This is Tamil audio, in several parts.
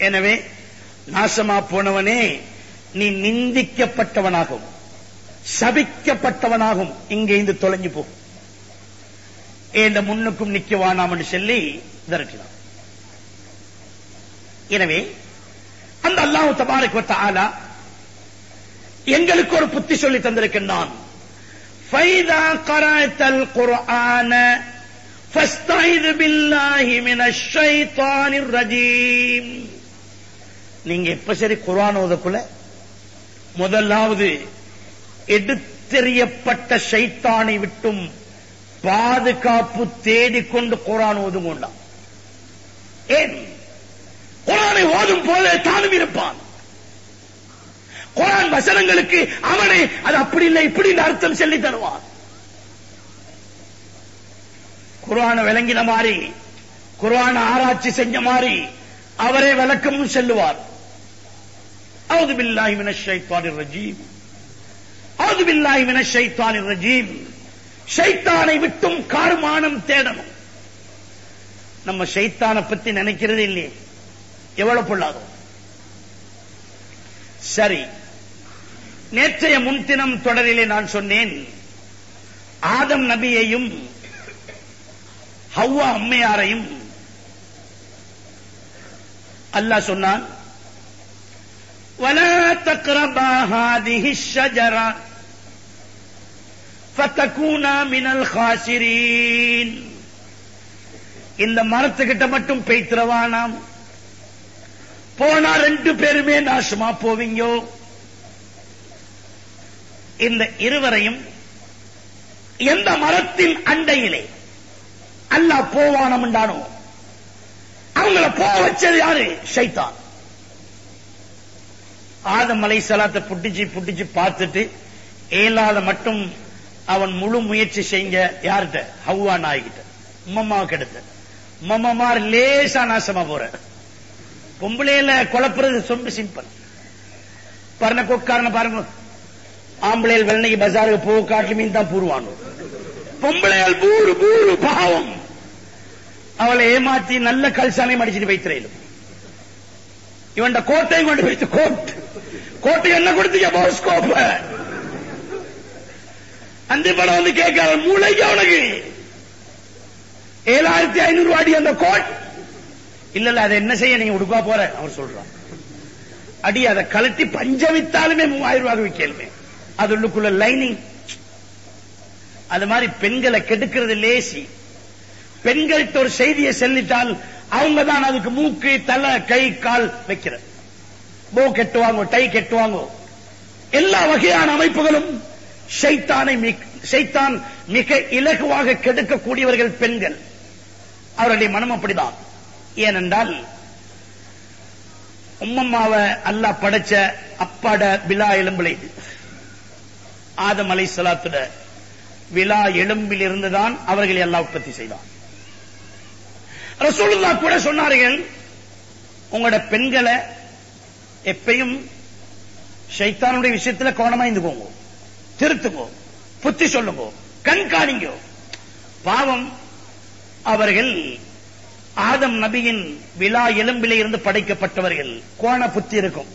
எனவே நாசமா போனவனே நீ நிந்திக்கப்பட்டவனாகும் சபிக்கப்பட்டவனாகும் இங்கே இருந்து தொலைஞ்சு போ என்ற முன்னுக்கும் நிக்க வேணாம்னு சொல்லி விரட்டினான் எனவே அந்த அல்லாஹ் தபாரக் வ தஆலா எங்களுக்கு ஒரு புத்தி சொல்லி தந்திருக்கின்றான் ஃபைதா கரஅத்தல் குர்ஆன ஃபஸ்தைது பில்லாஹி மினஷ் ஷைத்தானிர் ரஜீம் நீங்க எப்ப சரி குர்ஆன் ஓதக்குள்ள முதலாவது எடுத்தெறியப்பட்ட ஷைத்தானை விட்டும் பாதுகாப்பு தேடிக்கொண்டு குர்ஆன் ஓதும் கொண்டான் ஏன் குர்ஆனை ஓதும் போல தானும் இருப்பான் குரான் வசனங்களுக்கு அவனே அது அப்படி இல்லை இப்படி இந்த அர்த்தம் சொல்லி தருவான் குர்ஆனை விளங்கின மாதிரி குர்ஆனை ஆராய்ச்சி செஞ்ச மாதிரி அவரே விளக்கமும் செல்லுவார் அவுது பில்லாஹி மினஷ் ஷைத்தானிர் ரஜீம் அவுது பில்லாஹி மினஷ் ஷைத்தானிர் ரஜீம் ஷைத்தானை விட்டும் கார்மானம் தேடணும் நம்ம ஷைத்தானை பத்தி நினைக்கிறது இல்லையே எவ்வளவு பொல்லாதோ சரி நேற்றைய முன்தினம் தொடரிலே நான் சொன்னேன் ஆதம் நபியையும் ஹவ்வா அம்மையாரையும் அல்லாஹ் சொன்னான் ولا تقربا هذه الشجرة فتكونا من الخاسرين இந்த மரத்துக்கிட்ட மட்டும் பெய்த்திரவானாம் போனா ரெண்டு பேருமே நாசமா போவீங்கோ இந்த இருவரையும் எந்த மரத்தின் அண்டையிலே அல்லாஹ் போவானம் உண்டானோ அவங்கள போக வச்சது யாரு ஷைத்தான் ஆதம் அலை சலாத்தை புட்டிச்சு புட்டிச்சு பார்த்துட்டு ஏலாத மட்டும் அவன் முழு முயற்சி செஞ்ச யார்கிட்ட ஹவ்வா நாய்கிட்ட உம்மம்மா கிட்ட உம்மம்மார் லேசா நாசமா போற பொம்பளையில குழப்புறது ரொம்ப சிம்பிள் பரண கொக்காரன பாருங்க ஆம்பளையில் வெள்ளனைக்கு பஜாருக்கு போக காட்டு மீன் தான் பூருவாங்க பொம்பளையால் பூரு பூரு பாவம் அவளை ஏமாத்தி நல்ல கல்சாலையும் அடிச்சுட்டு வைத்திரையிலும் இவன் கோட்டையும் கொண்டு வைத்து கோட் கோட்டை என்ன கொடுத்தீங்க போஸ்கோப்ப அந்த படம் வந்து கேட்காத மூளைக்கு அவனுக்கு ஏழாயிரத்தி ஐநூறு ரூபாடி அந்த கோட் இல்ல இல்ல அதை என்ன செய்ய நீங்க உடுக்கா போற அவர் சொல்றான் அடி அதை கழட்டி பஞ்ச வித்தாலுமே மூவாயிரம் ரூபாய் விற்கலுமே அது உள்ளுக்குள்ள லைனிங் அது மாதிரி பெண்களை கெடுக்கிறது லேசி பெண்கள்கிட்ட ஒரு செய்தியை செல்லிட்டால் அவங்க தான் அதுக்கு மூக்கு தலை கை கால் வைக்கிற போ கெட்டுவாங்க டை கெட்டுவாங்க எல்லா வகையான அமைப்புகளும் ஷைத்தானை ஷைத்தான் மிக இலகுவாக கெடுக்கக்கூடியவர்கள் பெண்கள் அவருடைய மனம் அப்படிதான் ஏனென்றால் உம்மம்மாவை அல்லாஹ் படைச்ச அப்பாட விழா எலும்பிலை ஆதம் அலை சலாத்துட விழா எலும்பில் இருந்துதான் அவர்களை எல்லாம் உற்பத்தி செய்தான் ரசூலுல்லா கூட சொன்னார்கள் உங்களோட பெண்களை எப்பயும் ஷைத்தானுடைய விஷயத்துல கவனமா இருந்துக்கோங்க திருத்துங்கோ புத்தி சொல்லுங்க கண்காணிங்க பாவம் அவர்கள் ஆதம் நபியின் விழா எலும்பிலே இருந்து படைக்கப்பட்டவர்கள் கோண புத்தி இருக்கும்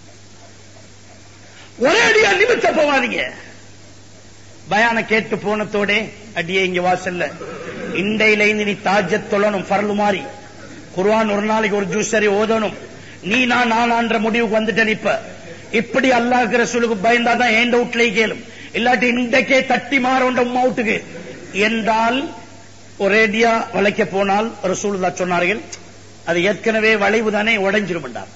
ஒரே அடியா நிமித்த போவாதீங்க பயான கேட்டு போனத்தோட அடியே இங்க வாசல்ல இண்டையில இருந்து நீ தாஜத் தொழணும் பரலு மாறி குர்ஆன் ஒரு நாளைக்கு ஒரு ஜூஸ் சரி ஓதணும் நீ நான் நானான்ற முடிவுக்கு வந்துட்டேன் இப்ப இப்படி அல்லாஹ் ரசூலுக்கு பயந்தாதான் ஏண்ட வீட்லயே கேளும் இல்லாட்டி இன்றைக்கே தட்டி மாறோண்ட உம்மா வீட்டுக்கு என்றால் ஒரேடியா வளைக்க போனால் ரசூலுல்லா சொன்னார்கள் அது ஏற்கனவே வளைவு தானே உடைஞ்சிரும் என்றார்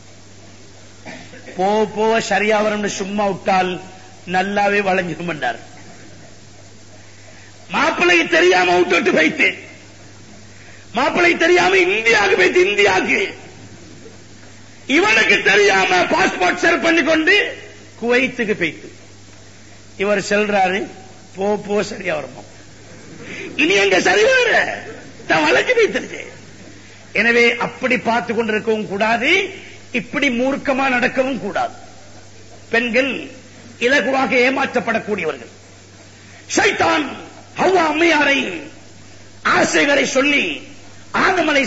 போ போவ சரியா வரும்னு சும்மா விட்டால் நல்லாவே வளைஞ்சிரும் என்றார் மாப்பிள்ளைக்கு தெரியாம விட்டு விட்டு வைத்து மாப்பிள்ளை தெரியாம இந்தியாவுக்கு போய்த்து இந்தியாவுக்கு இவனுக்கு தெரியாம பாஸ்போர்ட் செல் பண்ணி கொண்டு குவைத்துக்கு போய்த்து இவர் செல்றாரு போ போ சரியா வருமா இனி எங்க சரி வர தான் வளைஞ்சு வைத்திருக்கு எனவே அப்படி பார்த்து கொண்டிருக்கவும் கூடாது இப்படி மூர்க்கமா நடக்கவும் கூடாது பெண்கள் இலகுவாக ஏமாற்றப்படக்கூடியவர்கள் ஷைத்தான் ஹவ்வா அம்மையாரை ஆசைகளை சொல்லி ஆதமலை